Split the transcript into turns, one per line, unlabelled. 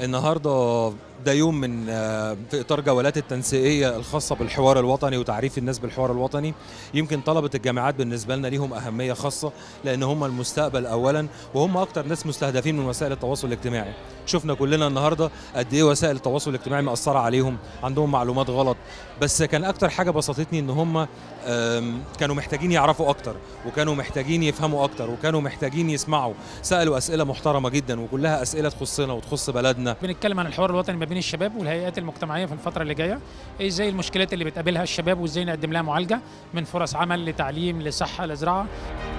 النهارده ده يوم من آه، في اطار جولات التنسيقيه الخاصه بالحوار الوطني وتعريف الناس بالحوار الوطني يمكن طلبه الجامعات بالنسبه لنا ليهم اهميه خاصه لان هم المستقبل اولا وهم اكتر ناس مستهدفين من وسائل التواصل الاجتماعي شفنا كلنا النهارده قد ايه وسائل التواصل الاجتماعي مأثره عليهم عندهم معلومات غلط بس كان اكتر حاجه بسطتني ان هم آم، كانوا محتاجين يعرفوا اكتر وكانوا محتاجين يفهموا اكتر وكانوا محتاجين يسمعوا سالوا اسئله محترمه جدا وكلها اسئله تخصنا وتخص بلدنا
بنتكلم عن الحوار الوطني ما بين الشباب والهيئات المجتمعيه في الفتره اللي جايه ايه ازاي المشكلات اللي بتقابلها الشباب وازاي نقدم لها معالجه من فرص عمل لتعليم لصحه لزراعه